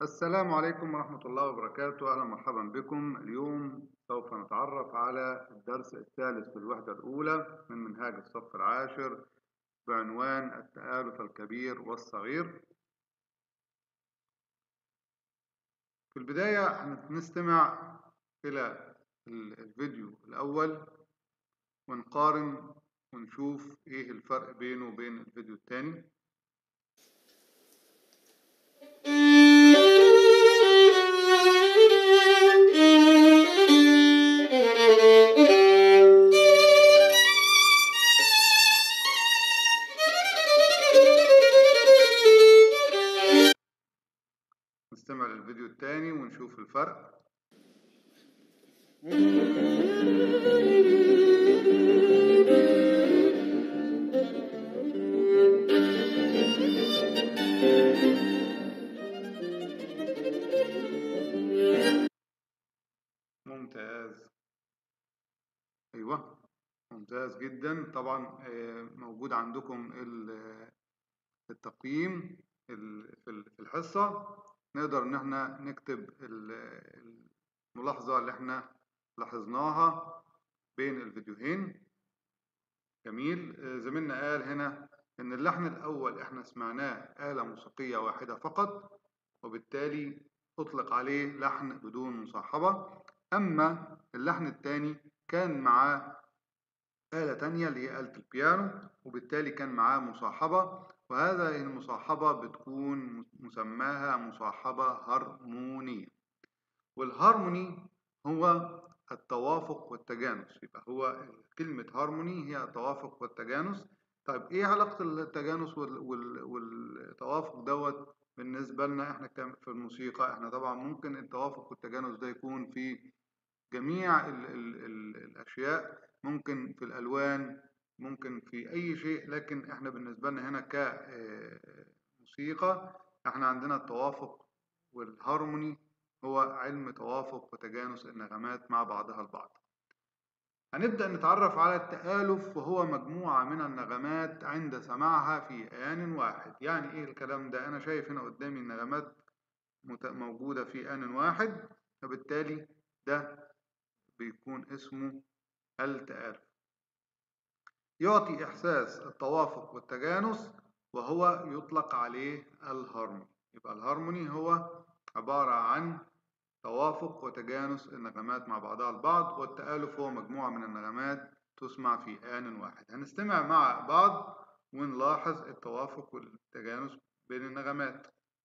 السلام عليكم ورحمة الله وبركاته أهلا مرحبا بكم اليوم سوف نتعرف على الدرس الثالث في الوحدة الأولى من منهاج الصف العاشر بعنوان التآلف الكبير والصغير في البداية نستمع إلى الفيديو الأول ونقارن ونشوف إيه الفرق بينه وبين الفيديو الثاني نستمع للفيديو الثاني ونشوف الفرق ممتاز ايوه ممتاز جدا طبعا موجود عندكم التقييم في الحصة نقدر ان احنا نكتب الملاحظة اللي احنا لاحظناها بين الفيديوهين جميل زميلنا قال هنا ان اللحن الاول احنا سمعناه آلة موسيقية واحدة فقط وبالتالي اطلق عليه لحن بدون مصاحبة اما اللحن الثاني كان معاه آلة تانية اللي هي آلة البيانو وبالتالي كان معاه مصاحبة وهذا المصاحبة بتكون مسماها مصاحبة هرمونية والهارموني هو التوافق والتجانس يبقى هو كلمة هارموني هي التوافق والتجانس طيب ايه علاقة التجانس والتوافق دوت بالنسبة لنا احنا في الموسيقى احنا طبعا ممكن التوافق والتجانس ده يكون في جميع ال ال ال الأشياء ممكن في الألوان ممكن في أي شيء لكن إحنا بالنسبة لنا هنا كموسيقى إحنا عندنا التوافق والهارموني هو علم توافق وتجانس النغمات مع بعضها البعض هنبدأ نتعرف على التآلف وهو مجموعة من النغمات عند سماعها في آن واحد يعني إيه الكلام ده أنا شايف هنا قدامي النغمات موجودة في آن واحد فبالتالي ده بيكون اسمه التآلف يعطي إحساس التوافق والتجانس وهو يطلق عليه الهارموني يبقى الهارموني هو عبارة عن توافق وتجانس النغمات مع بعضها البعض والتآلف هو مجموعة من النغمات تسمع في آن واحد هنستمع مع بعض ونلاحظ التوافق والتجانس بين النغمات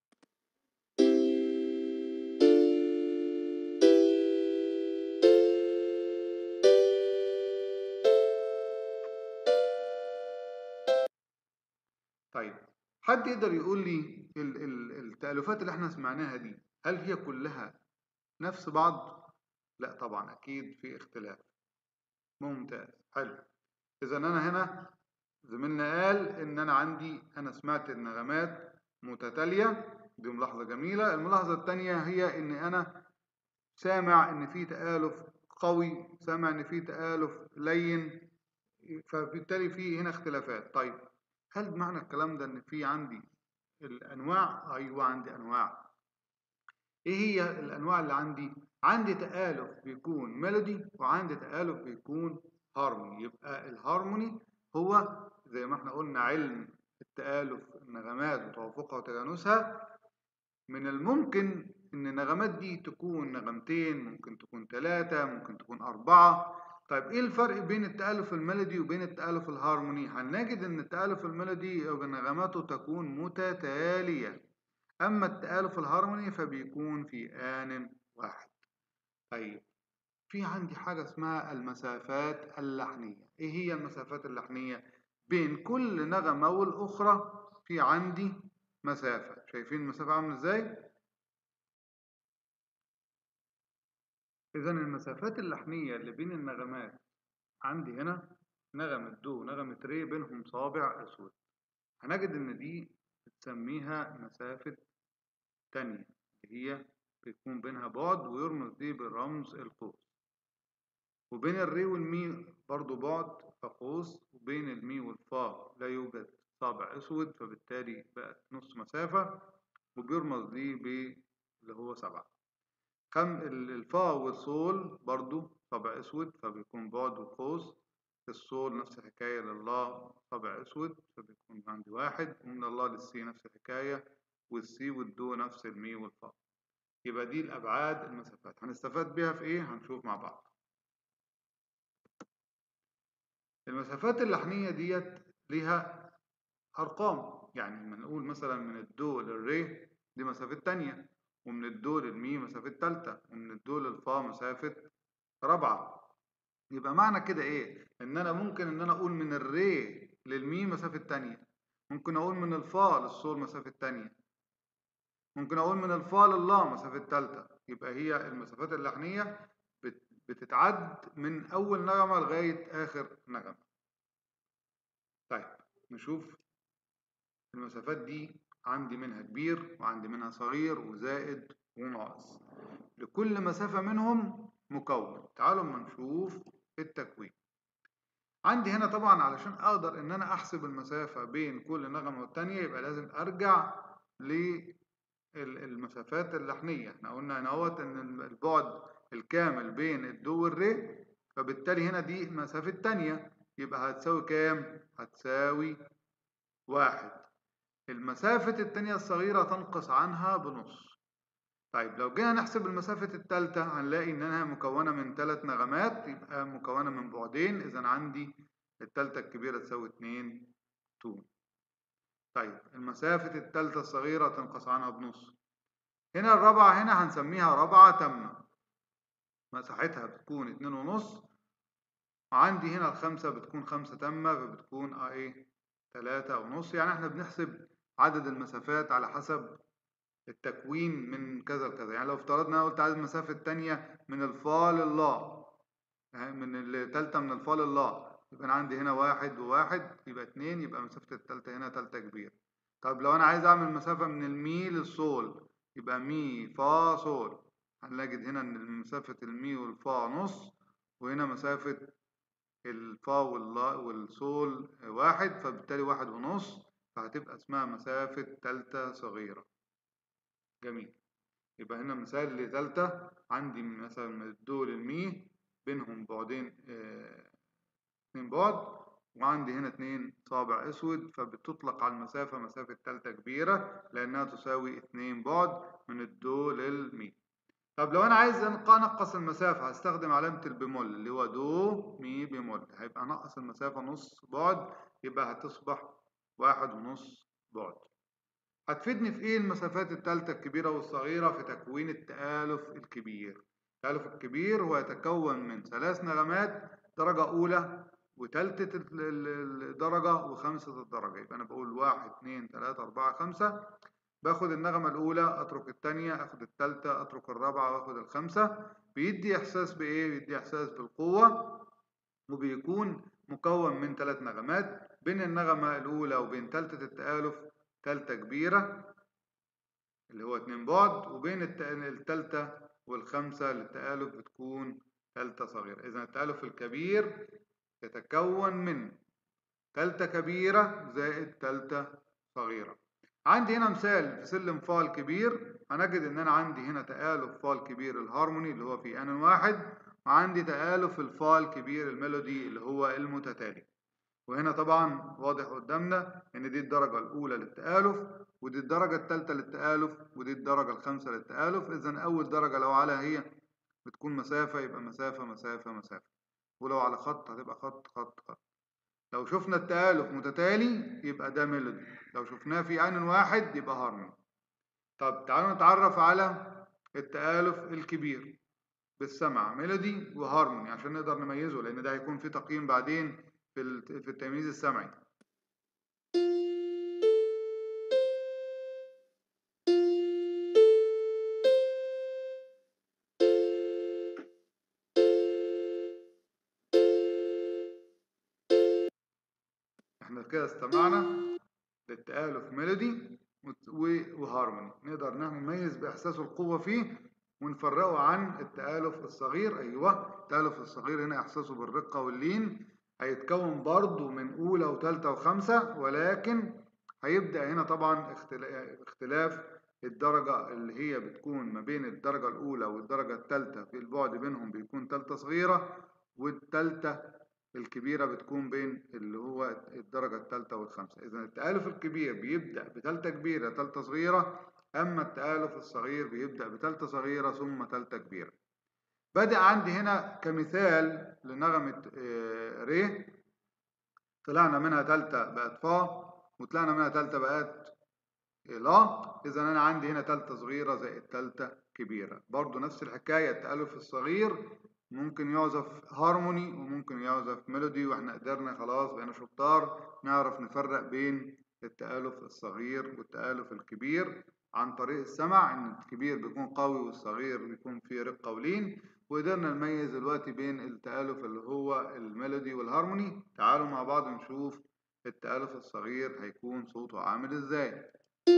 طيب حد يقدر يقول لي التألفات اللي احنا سمعناها دي هل هي كلها نفس بعض؟ لا طبعا أكيد في اختلاف ممتاز حلو إذا أنا هنا زميلنا قال إن أنا عندي أنا سمعت النغمات متتالية دي ملاحظة جميلة الملاحظة الثانية هي إن أنا سامع إن في تآلف قوي سامع إن في تآلف لين فبالتالي في هنا اختلافات طيب هل معنى الكلام ده ان في عندي الانواع ايوه عندي انواع ايه هي الانواع اللي عندي عندي تآلف بيكون ميلودي وعندي تآلف بيكون هارموني يبقى الهارموني هو زي ما احنا قلنا علم التآلف النغمات وتوافقها وتجانسها من الممكن ان النغمات دي تكون نغمتين ممكن تكون ثلاثة ممكن تكون أربعة طيب ايه الفرق بين التآلف الميلودي وبين التآلف الهارموني هنجد ان التآلف الميلودي نغماته تكون متتالية اما التآلف الهارموني فبيكون في آن واحد طيب في عندي حاجة اسمها المسافات اللحنية ايه هي المسافات اللحنية بين كل نغمة والأخرى في عندي مسافة شايفين المسافة عاملة ازاي إذا المسافات اللحنية اللي بين النغمات عندي هنا نغمة دو ونغمة ري بينهم صابع أسود هنجد إن دي بتسميها مسافة تانية اللي هي بيكون بينها بعد ويرمز دي بالرمز القوس وبين الري والمي برضو بعد فقوس وبين المي والفا لا يوجد صابع أسود فبالتالي بقت نص مسافة وبيرمز دي اللي هو سبعة خم الفا والصول برضو طبع اسود فبيكون بعد وقوس الصول نفس الحكاية لله طبع اسود فبيكون عندي واحد ومن الله للسي نفس الحكاية والسي والدو نفس المي والفا يبقى دي الأبعاد المسافات هنستفاد بيها في إيه؟ هنشوف مع بعض المسافات اللحنية ديت ليها أرقام يعني لما نقول مثلا من الدو للري دي مسافة تانية ومن الدو للمي مسافة تالتة ومن الدو للفا مسافة رابعة يبقى معنى كده ايه ان انا ممكن ان انا اقول من الري للمي مسافة تانية ممكن اقول من الفا للصول مسافة تانية ممكن اقول من الفا لله مسافة تالتة يبقى هي المسافات اللحنية بتتعد من اول نغمة لغاية اخر نغمة طيب نشوف المسافات دي عندي منها كبير وعندي منها صغير وزائد وناقص لكل مسافة منهم مكون تعالوا اما نشوف التكوين عندي هنا طبعا علشان اقدر ان انا احسب المسافة بين كل نغمة والتانية يبقى لازم ارجع للمسافات اللحنية احنا قلنا هنا اهوت ان البعد الكامل بين الدو والري فبالتالي هنا دي مسافة تانية يبقى هتساوي كام؟ هتساوي واحد المسافة التانية الصغيرة تنقص عنها بنص طيب لو جينا نحسب المسافة التالتة هنلاقي إنها مكونة من ثلاث نغمات يبقى مكونة من بعدين إذا عندي التالتة الكبيرة تساوي اتنين تون طيب المسافة التالتة الصغيرة تنقص عنها بنص هنا الرابعة هنا هنسميها رابعة تامة مساحتها بتكون اتنين ونص وعندي هنا الخمسة بتكون خمسة تامة فبتكون اه ايه تلاتة ونص يعني احنا بنحسب عدد المسافات على حسب التكوين من كذا لكذا يعني لو افترضنا قلت عدد المسافة التانية من الفا لله يعني من التالتة من الفا لله يبقى أنا عندي هنا واحد وواحد يبقى اتنين يبقى مسافة التالتة هنا تالتة كبيرة طب لو أنا عايز أعمل مسافة من المي للصول يبقى مي فا صول هنجد هنا إن مسافة المي والفا نص وهنا مسافة الفا والصول واحد فبالتالي واحد ونص فهتبقى اسمها مسافة تالتة صغيرة جميل يبقى هنا مثال لتالتة عندي مثلا من الدو للمي بينهم بعدين اه اتنين بعد وعندي هنا اتنين صابع اسود فبتطلق على المسافة مسافة تالتة كبيرة لأنها تساوي اتنين بعد من الدو للمي طب لو أنا عايز أنقص المسافة هستخدم علامة البيمول اللي هو دو مي بيمول هيبقى نقص المسافة نص بعد يبقى هتصبح واحد ونص بعد هتفيدني في ايه المسافات التالتة الكبيرة والصغيرة في تكوين التآلف الكبير التآلف الكبير هو يتكون من ثلاث نغمات درجة أولى وتالتة الدرجة وخمسة الدرجة يبقى أنا بقول واحد اتنين تلاتة أربعة خمسة باخد النغمة الأولى أترك التانية أخد التالتة أترك الرابعة وأخد الخامسة بيدي إحساس بإيه؟ بيدي إحساس بالقوة وبيكون مكون من ثلاث نغمات بين النغمة الأولى وبين تالتة التآلف تالتة كبيرة اللي هو اتنين بعد وبين التالتة والخمسة للتآلف بتكون تالتة صغيرة إذا التآلف الكبير يتكون من تالتة كبيرة زائد تالتة صغيرة عندي هنا مثال في سلم فا الكبير هنجد ان انا عندي هنا تآلف فا الكبير الهارموني اللي هو في ان واحد وعندي تآلف الفا الكبير الميلودي اللي هو المتتالي وهنا طبعا واضح قدامنا ان دي الدرجة الاولى للتآلف ودي الدرجة الثالثة للتآلف ودي الدرجة الخامسة للتآلف اذا اول درجة لو على هي بتكون مسافة يبقى مسافة مسافة مسافة ولو على خط هتبقى خط خط خط لو شفنا التآلف متتالي يبقى ده ميلودي لو شفناه في آن واحد يبقى هارموني طب تعالوا نتعرف على التآلف الكبير بالسمع ميلودي وهارموني عشان نقدر نميزه لأن ده هيكون في تقييم بعدين في في التمييز السمعي احنا كده استمعنا للتآلف ميلودي وهارموني نقدر نميز بإحساس القوة فيه ونفرقه عن التآلف الصغير أيوه التآلف الصغير هنا إحساسه بالرقة واللين هيتكون برضه من أولى وتالتة وخمسة ولكن هيبدأ هنا طبعا اختلاف الدرجة اللي هي بتكون ما بين الدرجة الأولى والدرجة الثالثة في البعد بينهم بيكون تالتة صغيرة والتالتة الكبيرة بتكون بين اللي هو الدرجة الثالثة والخامسة إذا التآلف الكبير بيبدأ بتالتة كبيرة تالتة صغيرة أما التآلف الصغير بيبدأ بتالتة صغيرة ثم تالتة كبيرة بدأ عندي هنا كمثال لنغمة ري طلعنا منها تالتة بقت فا وطلعنا منها تالتة بقت لا إذا أنا عندي هنا تالتة صغيرة زائد تالتة كبيرة برضو نفس الحكاية التألف الصغير ممكن يعزف هارموني وممكن يعزف ميلودي واحنا قدرنا خلاص بقينا شطار نعرف نفرق بين التآلف الصغير والتآلف الكبير عن طريق السمع ان الكبير بيكون قوي والصغير بيكون فيه رقة ولين وقدرنا نميز دلوقتي بين التآلف اللي هو الميلودي والهارموني تعالوا مع بعض نشوف التآلف الصغير هيكون صوته عامل ازاي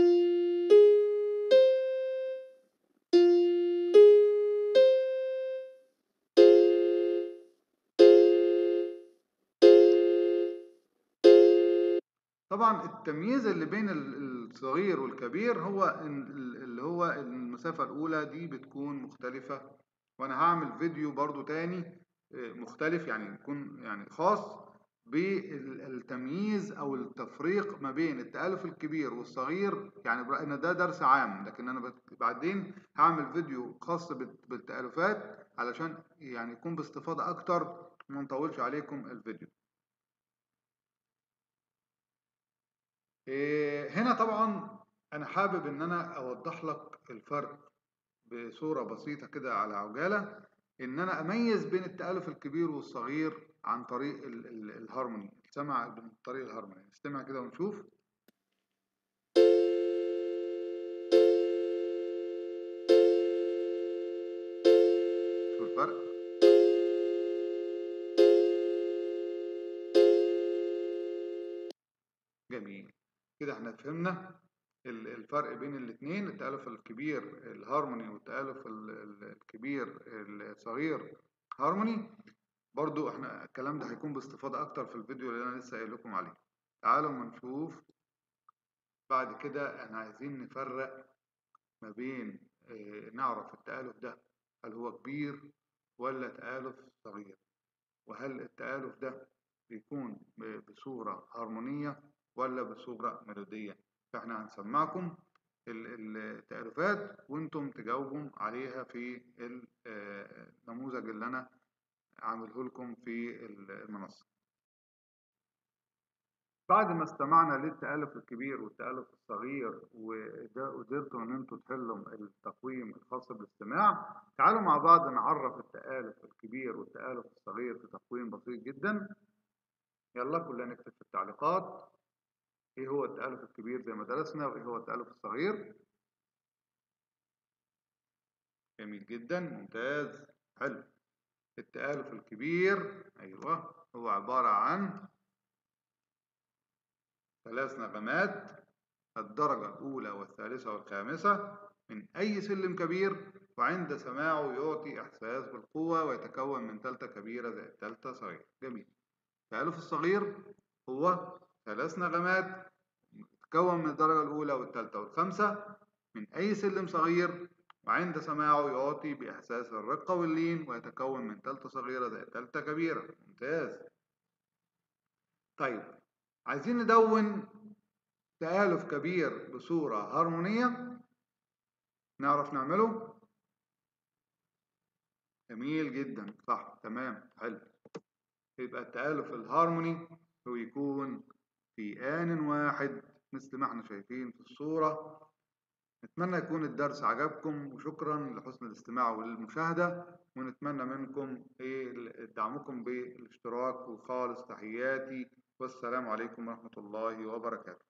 طبعا التمييز اللي بين الصغير والكبير هو اللي هو المسافة الأولى دي بتكون مختلفة وأنا هعمل فيديو برضو تاني مختلف يعني يكون يعني خاص بالتمييز أو التفريق ما بين التآلف الكبير والصغير يعني أنا ده درس عام لكن أنا بعدين هعمل فيديو خاص بالتآلفات علشان يعني يكون باستفاضة أكتر وما نطولش عليكم الفيديو هنا طبعا انا حابب ان انا اوضح لك الفرق بصورة بسيطة كده على عجالة ان انا اميز بين التآلف الكبير والصغير عن طريق ال ال الهارموني السمع عن طريق الهارموني نستمع كده ونشوف شوف الفرق جميل كده احنا فهمنا الفرق بين الاثنين التألف الكبير الهارموني والتألف الكبير الصغير هارموني برضو احنا الكلام ده هيكون باستفاضة اكتر في الفيديو اللي انا لسه قايل لكم عليه تعالوا ما نشوف بعد كده احنا عايزين نفرق ما بين اه نعرف التآلف ده هل هو كبير ولا تآلف صغير وهل التآلف ده بيكون بصورة هارمونية ولا بصورة ميلودية فاحنا هنسمعكم التعريفات وانتم تجاوبوا عليها في النموذج اللي انا عامله لكم في المنصة بعد ما استمعنا للتألف الكبير والتألف الصغير وقدرتوا ان انتم تحلوا التقويم الخاص بالاستماع تعالوا مع بعض نعرف التآلف الكبير والتآلف الصغير في تقويم بسيط جدا يلا كلنا نكتب في التعليقات ايه هو التألف الكبير زي ما درسنا وايه هو التألف الصغير جميل جدا ممتاز حلو التآلف الكبير ايوه هو عبارة عن ثلاث نغمات الدرجة الأولى والثالثة والخامسة من أي سلم كبير وعند سماعه يعطي إحساس بالقوة ويتكون من تالتة كبيرة زائد تالتة صغيرة جميل التألف الصغير هو ثلاث نغمات تتكون من الدرجة الأولى والثالثة والخامسة من أي سلم صغير وعند سماعه يعطي بإحساس الرقة واللين ويتكون من تالتة صغيرة زائد تالتة كبيرة ممتاز طيب عايزين ندون تآلف كبير بصورة هارمونية نعرف نعمله جميل جدا صح تمام حلو يبقى التآلف الهارموني هو يكون في آن واحد مثل ما احنا شايفين في الصورة نتمنى يكون الدرس عجبكم وشكرا لحسن الاستماع والمشاهدة ونتمنى منكم ايه دعمكم بالاشتراك وخالص تحياتي والسلام عليكم ورحمة الله وبركاته